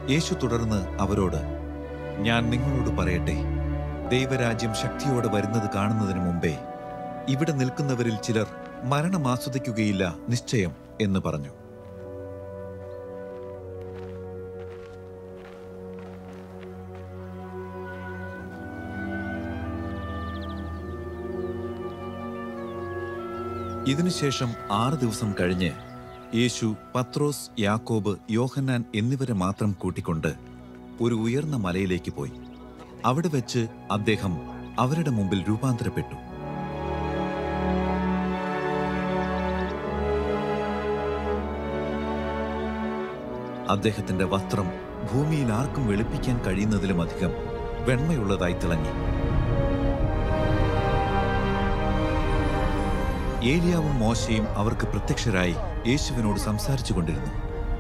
യേശു തുടർന്ന് അവരോട് ഞാൻ നിങ്ങളോട് പറയട്ടെ ദൈവരാജ്യം ശക്തിയോടെ വരുന്നത് കാണുന്നതിന് മുമ്പേ ഇവിടെ നിൽക്കുന്നവരിൽ ചിലർ മരണം ആസ്വദിക്കുകയില്ല നിശ്ചയം എന്ന് പറഞ്ഞു ഇതിനുശേഷം ആറ് ദിവസം കഴിഞ്ഞ് യേശു പത്രോസ് യാക്കോബ് യോഹന്നാൻ എന്നിവരെ മാത്രം കൂട്ടിക്കൊണ്ട് ഒരു ഉയർന്ന മലയിലേക്ക് പോയി അവിടെ വെച്ച് അദ്ദേഹം അവരുടെ മുമ്പിൽ രൂപാന്തരപ്പെട്ടു അദ്ദേഹത്തിന്റെ വസ്ത്രം ഭൂമിയിൽ ആർക്കും വെളുപ്പിക്കാൻ കഴിയുന്നതിലും അധികം വെണ്മയുള്ളതായി തിളങ്ങി ഏലിയാവും മോശയും അവർക്ക് പ്രത്യക്ഷരായി യേശുവിനോട് സംസാരിച്ചു കൊണ്ടിരുന്നു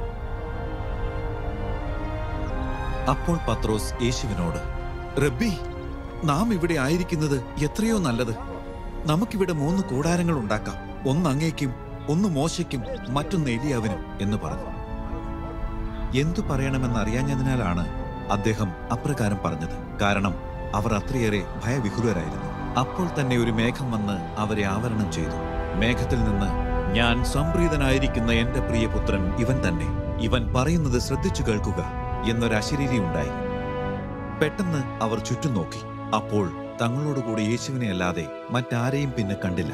അപ്പോൾ പത്രോസ് യേശുവിനോട് റബ്ബി നാം ഇവിടെ ആയിരിക്കുന്നത് എത്രയോ നല്ലത് നമുക്കിവിടെ മൂന്ന് കൂടാരങ്ങൾ ഉണ്ടാക്കാം ഒന്ന് അങ്ങേക്കും ഒന്ന് മോശയ്ക്കും മറ്റൊന്ന് ഏലിയാവിനും എന്ന് പറഞ്ഞു എന്തു പറയണമെന്ന് അറിയാഞ്ഞതിനാലാണ് അദ്ദേഹം അപ്രകാരം പറഞ്ഞത് കാരണം അവർ അത്രയേറെ ഭയവിഹുലരായിരുന്നു അപ്പോൾ തന്നെ ഒരു മേഘം വന്ന് അവരെ ആവരണം ചെയ്തു മേഘത്തിൽ നിന്ന് ഞാൻ സംപ്രീതനായിരിക്കുന്ന എന്റെ പ്രിയപുത്രൻ ഇവൻ തന്നെ ഇവൻ പറയുന്നത് ശ്രദ്ധിച്ചു കേൾക്കുക എന്നൊരു അശരീരി ഉണ്ടായി പെട്ടെന്ന് അവർ ചുറ്റും നോക്കി അപ്പോൾ തങ്ങളോടുകൂടി യേശുവിനെ അല്ലാതെ മറ്റാരെയും പിന്നെ കണ്ടില്ല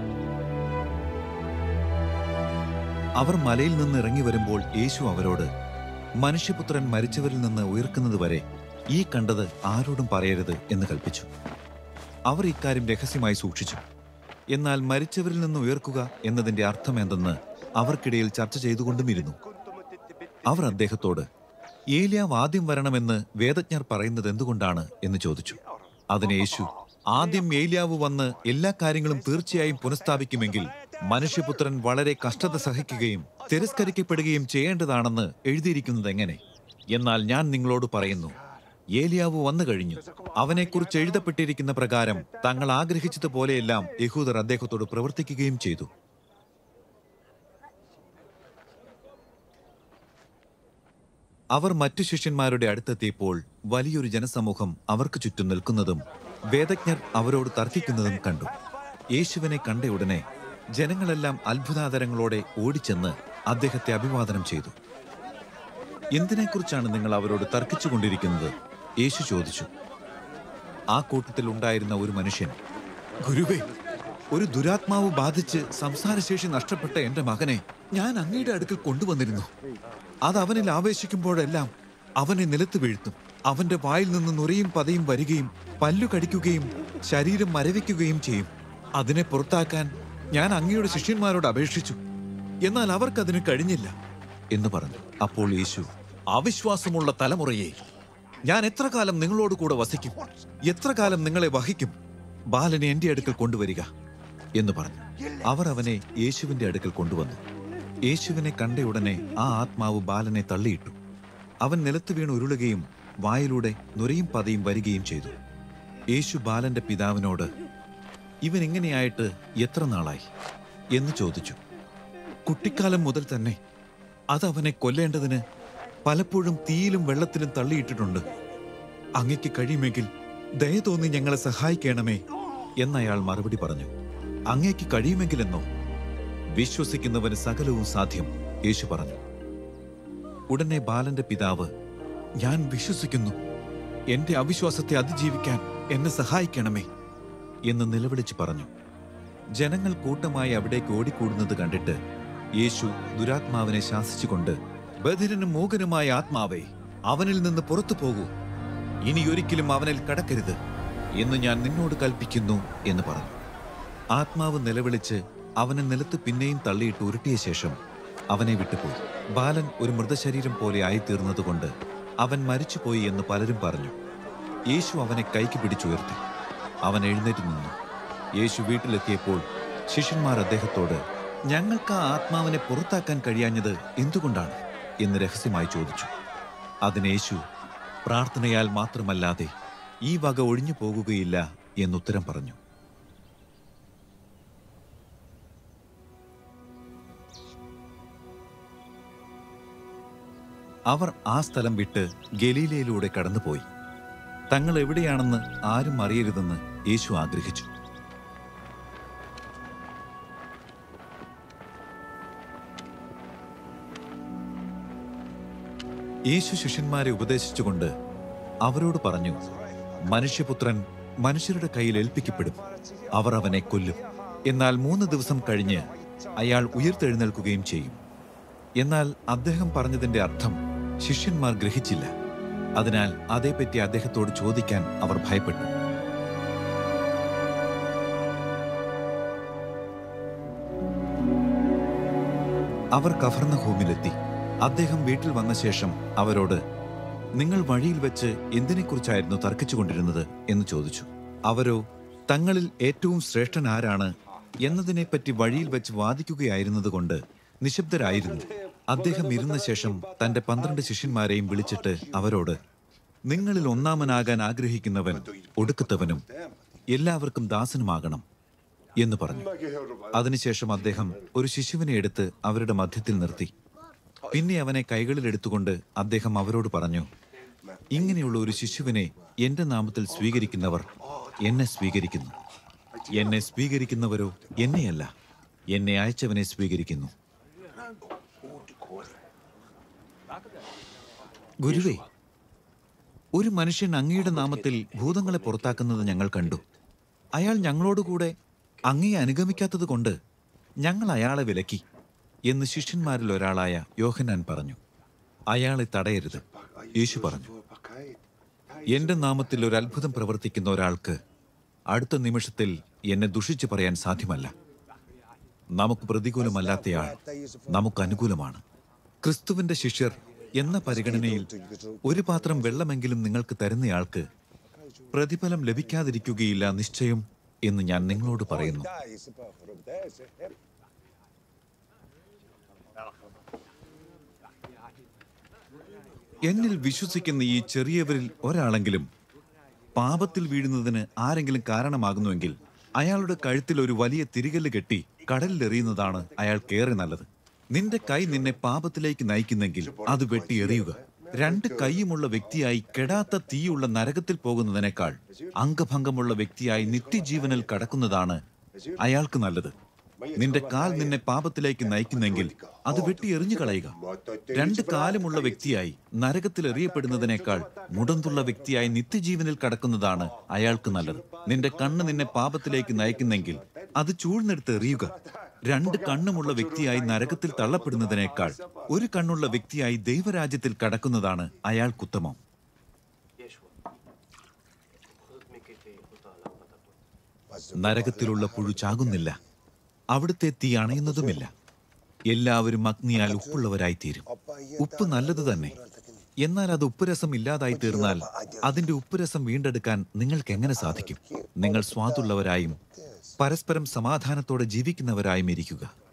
അവർ മലയിൽ നിന്ന് ഇറങ്ങി വരുമ്പോൾ യേശു അവരോട് മനുഷ്യപുത്രൻ മരിച്ചവരിൽ നിന്ന് ഉയർക്കുന്നതുവരെ ഈ കണ്ടത് ആരോടും പറയരുത് എന്ന് കൽപ്പിച്ചു അവർ ഇക്കാര്യം രഹസ്യമായി സൂക്ഷിച്ചു എന്നാൽ മരിച്ചവരിൽ നിന്ന് ഉയർക്കുക എന്നതിന്റെ അർത്ഥം എന്തെന്ന് അവർക്കിടയിൽ ചർച്ച ചെയ്തുകൊണ്ടുമിരുന്നു അവർ അദ്ദേഹത്തോട് ഏലിയാവ് ആദ്യം വരണമെന്ന് വേദജ്ഞർ പറയുന്നത് എന്തുകൊണ്ടാണ് എന്ന് ചോദിച്ചു അതിന് യേശു ആദ്യം ഏലിയാവ് വന്ന് എല്ലാ കാര്യങ്ങളും തീർച്ചയായും പുനഃസ്ഥാപിക്കുമെങ്കിൽ മനുഷ്യപുത്രൻ വളരെ കഷ്ടത സഹിക്കുകയും തിരസ്കരിക്കപ്പെടുകയും ചെയ്യേണ്ടതാണെന്ന് എഴുതിയിരിക്കുന്നത് എങ്ങനെ എന്നാൽ ഞാൻ നിങ്ങളോട് പറയുന്നു ഏലിയാവ് വന്നു കഴിഞ്ഞു അവനെക്കുറിച്ച് എഴുതപ്പെട്ടിരിക്കുന്ന പ്രകാരം തങ്ങൾ ആഗ്രഹിച്ചതുപോലെയെല്ലാം യഹൂദർ അദ്ദേഹത്തോട് പ്രവർത്തിക്കുകയും ചെയ്തു അവർ മറ്റു ശിഷ്യന്മാരുടെ അടുത്തെത്തിയപ്പോൾ വലിയൊരു ജനസമൂഹം അവർക്ക് ചുറ്റും നിൽക്കുന്നതും വേദജ്ഞർ അവരോട് തർക്കിക്കുന്നതും കണ്ടു യേശുവിനെ കണ്ട ഉടനെ ജനങ്ങളെല്ലാം അത്ഭുതാതരങ്ങളോടെ ഓടിച്ചെന്ന് അദ്ദേഹത്തെ അഭിവാദനം ചെയ്തു എന്തിനെക്കുറിച്ചാണ് നിങ്ങൾ അവരോട് തർക്കിച്ചുകൊണ്ടിരിക്കുന്നത് യേശു ചോദിച്ചു ആ കൂട്ടത്തിൽ ഉണ്ടായിരുന്ന ഒരു മനുഷ്യൻ ഗുരുവേ ഒരു ദുരാത്മാവ് ബാധിച്ച് സംസാരശേഷി നഷ്ടപ്പെട്ട എന്റെ മകനെ ഞാൻ അങ്ങയുടെ അടുക്കൽ കൊണ്ടുവന്നിരുന്നു അത് അവനിൽ ആവേശിക്കുമ്പോഴെല്ലാം അവനെ നിലത്ത് വീഴ്ത്തും അവന്റെ വായിൽ നിന്ന് നുരയും പതയും വരികയും പല്ലു കടിക്കുകയും ശരീരം മരവിക്കുകയും ചെയ്യും അതിനെ പുറത്താക്കാൻ ഞാൻ അങ്ങയുടെ ശിഷ്യന്മാരോട് അപേക്ഷിച്ചു എന്നാൽ അവർക്കതിന് കഴിഞ്ഞില്ല എന്ന് പറഞ്ഞു അപ്പോൾ യേശു അവിശ്വാസമുള്ള തലമുറയെ ഞാൻ എത്ര കാലം നിങ്ങളോട് കൂടെ വസിക്കും എത്ര കാലം നിങ്ങളെ വഹിക്കും ബാലനെ എന്റെ അടുക്കൽ കൊണ്ടുവരിക എന്ന് പറഞ്ഞു അവർ അവനെ യേശുവിന്റെ അടുക്കൽ കൊണ്ടുവന്നു യേശുവിനെ കണ്ടയുടനെ ആ ആത്മാവ് ബാലനെ തള്ളിയിട്ടു അവൻ നിലത്ത് വീണ് ഉരുളുകയും വായിലൂടെ നുരയും പതയും വരികയും ചെയ്തു യേശു ബാലന്റെ പിതാവിനോട് ഇവൻ ഇങ്ങനെയായിട്ട് എത്ര നാളായി എന്ന് ചോദിച്ചു കുട്ടിക്കാലം മുതൽ തന്നെ അത് അവനെ കൊല്ലേണ്ടതിന് പലപ്പോഴും തീയിലും വെള്ളത്തിലും തള്ളിയിട്ടിട്ടുണ്ട് അങ്ങയ്ക്ക് കഴിയുമെങ്കിൽ ദയ തോന്നി ഞങ്ങളെ സഹായിക്കണമേ എന്നയാൾ മറുപടി പറഞ്ഞു അങ്ങയ്ക്ക് കഴിയുമെങ്കിലെന്നോ വിശ്വസിക്കുന്നവന് സകലവും സാധ്യം യേശു പറഞ്ഞു ഉടനെ ബാലന്റെ പിതാവ് ഞാൻ വിശ്വസിക്കുന്നു എന്റെ അവിശ്വാസത്തെ അതിജീവിക്കാൻ എന്നെ സഹായിക്കണമേ എന്ന് നിലവിളിച്ച് പറഞ്ഞു ജനങ്ങൾ കൂട്ടമായി അവിടേക്ക് ഓടിക്കൂടുന്നത് കണ്ടിട്ട് യേശു ദുരാത്മാവിനെ ശാസിച്ചുകൊണ്ട് ബധിരനും മൂകനുമായ ആത്മാവേ അവനിൽ നിന്ന് പുറത്തു പോകൂ ഇനി ഒരിക്കലും അവനിൽ കടക്കരുത് എന്ന് ഞാൻ നിന്നോട് കൽപ്പിക്കുന്നു എന്ന് പറഞ്ഞു ആത്മാവ് നിലവിളിച്ച് അവനെ നിലത്ത് പിന്നെയും തള്ളിയിട്ട് ഉരുട്ടിയ ശേഷം അവനെ വിട്ടുപോയി ബാലൻ ഒരു മൃതശരീരം പോലെ ആയിത്തീർന്നതുകൊണ്ട് അവൻ മരിച്ചുപോയി എന്ന് പലരും പറഞ്ഞു യേശു അവനെ കൈക്ക് പിടിച്ചുയർത്തി അവൻ എഴുന്നേറ്റ് നിന്നു യേശു വീട്ടിലെത്തിയപ്പോൾ ശിഷ്യന്മാർ അദ്ദേഹത്തോട് ഞങ്ങൾക്ക് ആ ആത്മാവിനെ പുറത്താക്കാൻ കഴിയാഞ്ഞത് എന്തുകൊണ്ടാണ് എന്ന് രഹസ്യമായി ചോദിച്ചു അതിന് യേശു പ്രാർത്ഥനയാൽ മാത്രമല്ലാതെ ഈ വക ഒഴിഞ്ഞു പോകുകയില്ല എന്നുത്തരം പറഞ്ഞു അവർ ആ സ്ഥലം വിട്ട് ഗലീലയിലൂടെ കടന്നുപോയി തങ്ങൾ എവിടെയാണെന്ന് ആരും അറിയരുതെന്ന് യേശു ആഗ്രഹിച്ചു യേശു ശിഷ്യന്മാരെ ഉപദേശിച്ചുകൊണ്ട് അവരോട് പറഞ്ഞു മനുഷ്യപുത്രൻ മനുഷ്യരുടെ കയ്യിൽ ഏൽപ്പിക്കപ്പെടും അവർ അവനെ കൊല്ലും എന്നാൽ മൂന്ന് ദിവസം കഴിഞ്ഞ് അയാൾ ഉയർത്തെഴുന്നേൽക്കുകയും ചെയ്യും എന്നാൽ അദ്ദേഹം പറഞ്ഞതിന്റെ അർത്ഥം ശിഷ്യന്മാർ ഗ്രഹിച്ചില്ല അതിനാൽ അതേപ്പറ്റി അദ്ദേഹത്തോട് ചോദിക്കാൻ അവർ ഭയപ്പെട്ടു അവർ കഫർന്നഹൂമിലെത്തി അദ്ദേഹം വീട്ടിൽ വന്ന ശേഷം അവരോട് നിങ്ങൾ വഴിയിൽ വെച്ച് എന്തിനെക്കുറിച്ചായിരുന്നു തർക്കിച്ചുകൊണ്ടിരുന്നത് എന്ന് ചോദിച്ചു അവരോ തങ്ങളിൽ ഏറ്റവും ശ്രേഷ്ഠൻ ആരാണ് എന്നതിനെപ്പറ്റി വഴിയിൽ വെച്ച് വാദിക്കുകയായിരുന്നതുകൊണ്ട് നിശബ്ദരായിരുന്നു അദ്ദേഹം ഇരുന്ന ശേഷം തന്റെ പന്ത്രണ്ട് ശിഷ്യന്മാരെയും വിളിച്ചിട്ട് അവരോട് നിങ്ങളിൽ ഒന്നാമനാകാൻ ആഗ്രഹിക്കുന്നവൻ ഒടുക്കത്തവനും എല്ലാവർക്കും ദാസനുമാകണം എന്ന് പറഞ്ഞു അതിനുശേഷം അദ്ദേഹം ഒരു ശിശുവിനെ എടുത്ത് അവരുടെ മധ്യത്തിൽ നിർത്തി പിന്നെ അവനെ കൈകളിൽ എടുത്തുകൊണ്ട് അദ്ദേഹം അവരോട് പറഞ്ഞു ഇങ്ങനെയുള്ള ഒരു ശിശുവിനെ എന്റെ നാമത്തിൽ സ്വീകരിക്കുന്നവർ എന്നെ സ്വീകരിക്കുന്നു എന്നെ സ്വീകരിക്കുന്നവരോ എന്നെയല്ല എന്നെ അയച്ചവനെ സ്വീകരിക്കുന്നു ഗുരുവേ ഒരു മനുഷ്യൻ അങ്ങയുടെ നാമത്തിൽ ഭൂതങ്ങളെ പുറത്താക്കുന്നത് ഞങ്ങൾ കണ്ടു അയാൾ ഞങ്ങളോടുകൂടെ അങ്ങയെ അനുഗമിക്കാത്തത് കൊണ്ട് ഞങ്ങൾ അയാളെ വിലക്കി എന്ന് ശിഷ്യന്മാരിൽ ഒരാളായ യോഹന്നാൻ പറഞ്ഞു അയാളെ തടയരുത് യേശു പറഞ്ഞു എന്റെ നാമത്തിൽ ഒരു അത്ഭുതം പ്രവർത്തിക്കുന്ന ഒരാൾക്ക് അടുത്ത നിമിഷത്തിൽ എന്നെ ദുഷിച്ചു പറയാൻ സാധ്യമല്ല നമുക്ക് പ്രതികൂലമല്ലാത്തയാൾ നമുക്ക് അനുകൂലമാണ് ക്രിസ്തുവിന്റെ ശിഷ്യർ എന്ന പരിഗണനയിൽ ഒരു പാത്രം വെള്ളമെങ്കിലും നിങ്ങൾക്ക് തരുന്നയാൾക്ക് പ്രതിഫലം ലഭിക്കാതിരിക്കുകയില്ല നിശ്ചയം എന്ന് ഞാൻ നിങ്ങളോട് പറയുന്നു എന്നിൽ വിശ്വസിക്കുന്ന ഈ ചെറിയവരിൽ ഒരാളെങ്കിലും പാപത്തിൽ വീഴുന്നതിന് ആരെങ്കിലും കാരണമാകുന്നുവെങ്കിൽ അയാളുടെ കഴുത്തിൽ ഒരു വലിയ തിരികല്ല് കെട്ടി കടലിൽ എറിയുന്നതാണ് അയാൾക്കേറെ നല്ലത് നിന്റെ കൈ നിന്നെ പാപത്തിലേക്ക് നയിക്കുന്നെങ്കിൽ അത് വെട്ടി എറിയുക രണ്ട് കൈയുമുള്ള വ്യക്തിയായി കെടാത്ത തീയുള്ള നരകത്തിൽ പോകുന്നതിനേക്കാൾ അംഗഭംഗമുള്ള വ്യക്തിയായി നിത്യജീവനിൽ കടക്കുന്നതാണ് അയാൾക്ക് നല്ലത് നിന്റെ കാൽ നിന്നെ പാപത്തിലേക്ക് നയിക്കുന്നെങ്കിൽ അത് വെട്ടി എറിഞ്ഞു കളയുക രണ്ട് കാലുമുള്ള വ്യക്തിയായി നരകത്തിൽ എറിയപ്പെടുന്നതിനേക്കാൾ മുടന്തുള്ള വ്യക്തിയായി നിത്യജീവനിൽ കടക്കുന്നതാണ് അയാൾക്ക് നല്ലത് നിന്റെ കണ്ണ് നിന്നെ പാപത്തിലേക്ക് നയിക്കുന്നെങ്കിൽ അത് ചൂഴ്ന്നെടുത്ത് എറിയുക രണ്ട് കണ്ണുമുള്ള വ്യക്തിയായി നരകത്തിൽ തള്ളപ്പെടുന്നതിനേക്കാൾ ഒരു കണ്ണുള്ള വ്യക്തിയായി ദൈവരാജ്യത്തിൽ കടക്കുന്നതാണ് അയാൾക്കുത്തമം നരകത്തിലുള്ള പുഴു ചാകുന്നില്ല അവിടുത്തെ തീ അണയുന്നതുമില്ല എല്ലാവരും അഗ്നിയാൽ ഉപ്പുള്ളവരായി തീരും ഉപ്പ് നല്ലത് തന്നെ എന്നാൽ അത് ഉപ്പുരസം ഇല്ലാതായി തീർന്നാൽ അതിന്റെ ഉപ്പുരസം വീണ്ടെടുക്കാൻ നിങ്ങൾക്ക് എങ്ങനെ സാധിക്കും നിങ്ങൾ സ്വാദുള്ളവരായും പരസ്പരം സമാധാനത്തോടെ ജീവിക്കുന്നവരായും ഇരിക്കുക